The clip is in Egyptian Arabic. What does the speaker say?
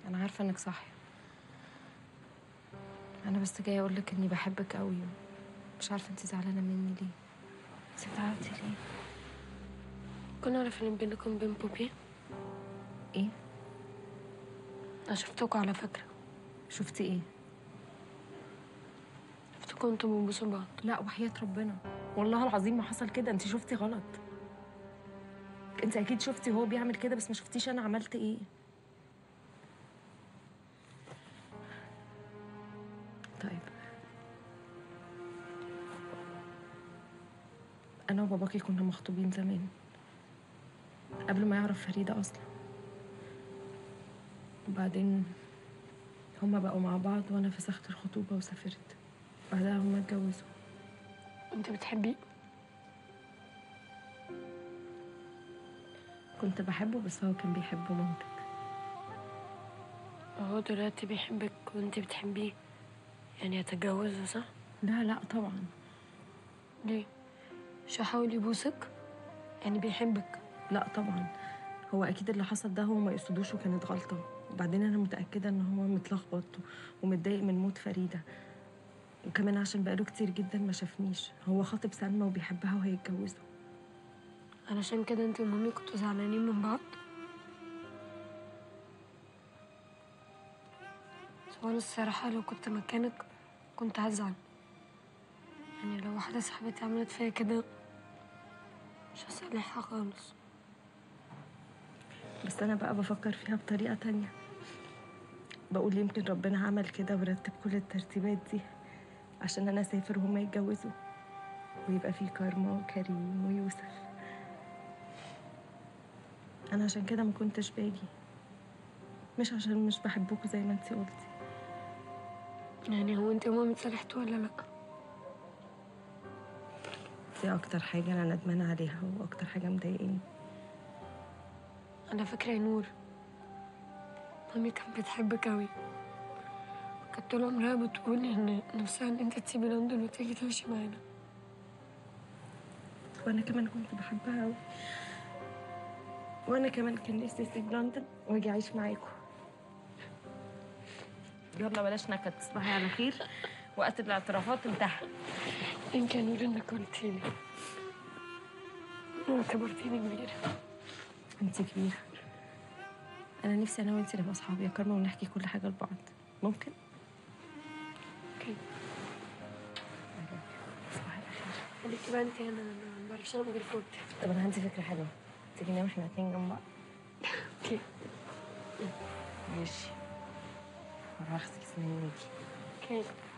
انا عارفه انك صح انا بس جايه اقول لك اني بحبك قوي مش عارفه انت زعلانه مني ليه زعلتي ليه كنا عارف ان بينكم وبين بوبي ايه انا شفتكوا على فكره شفتي ايه شفتكوا انتوا بتبوسوا بعض لا وحياه ربنا والله العظيم ما حصل كده انت شفتي غلط انت اكيد شفتي هو بيعمل كده بس ما شفتيش انا عملت ايه طيب انا وباباكي كنا مخطوبين زمان قبل ما يعرف فريدة اصلا وبعدين هما بقوا مع بعض وانا فسخت الخطوبة وسافرت بعدها هما اتجوزوا انت بتحبيه كنت بحبه بس هو كان بيحب مامتك وهو دلوقتي بيحبك وانت بتحبيه يعني هتتجوزوا صح لا لا طبعا ليه مش هحاول يبوسك يعني بيحبك لا طبعا هو اكيد اللي حصل ده هو ما يقصدوش وكانت غلطه وبعدين انا متاكده ان هو متلخبط ومتضايق من موت فريده وكمان عشان بقاله كتير جدا ما شافنيش هو خاطب سلمى وبيحبها وهيتجوزوا علشان كده انت ومامي كنتوا زعلانين من بعض بس وانا الصراحة لو كنت مكانك كنت هزعل يعني لو واحدة صاحبتي عملت فيا كده مش هصالحها خالص بس انا بقى بفكر فيها بطريقه تانية بقول يمكن ربنا عمل كده ورتب كل الترتيبات دي عشان انا اسافر وهما يتجوزوا ويبقى في كارما وكريم ويوسف انا عشان كده ما كنتش باجي مش عشان مش بحبكوا زي ما انتي قلتي يعني هو انت ومامي اتصالحتوا ولا لأ؟ دي اكتر حاجه انا ندمانه عليها واكتر حاجه مضايقاني أنا فاكرة يا نور مامي كانت بتحبك أوي كانت طول عمرها بتقول إن نفسها إن أنت تسيبي لندن وتيجي تعيشي معانا وانا كمان كنت بحبها قوي وانا كمان كان نفسي اسيب لندن واجي اعيش معاكم يلا بلاش نكد تصبحي على خير وقت الاعترافات انتهى يمكن يا نور إنك قلتيلي واعتبرتيني كبيرة انت كبيره انا نفسي انا وانت نبقى اصحاب يا كارما ونحكي كل حاجه لبعض ممكن أوكي تصبحي على خير خليكي بقى أنت هنا أنا ما بعرفش أنام غير في أوضتي طب انا عندي فكره حلوه تيجي ننام احنا الاتنين جنب بعض أوكي ماشي هروح اغسل اسناني ونيجي أوكي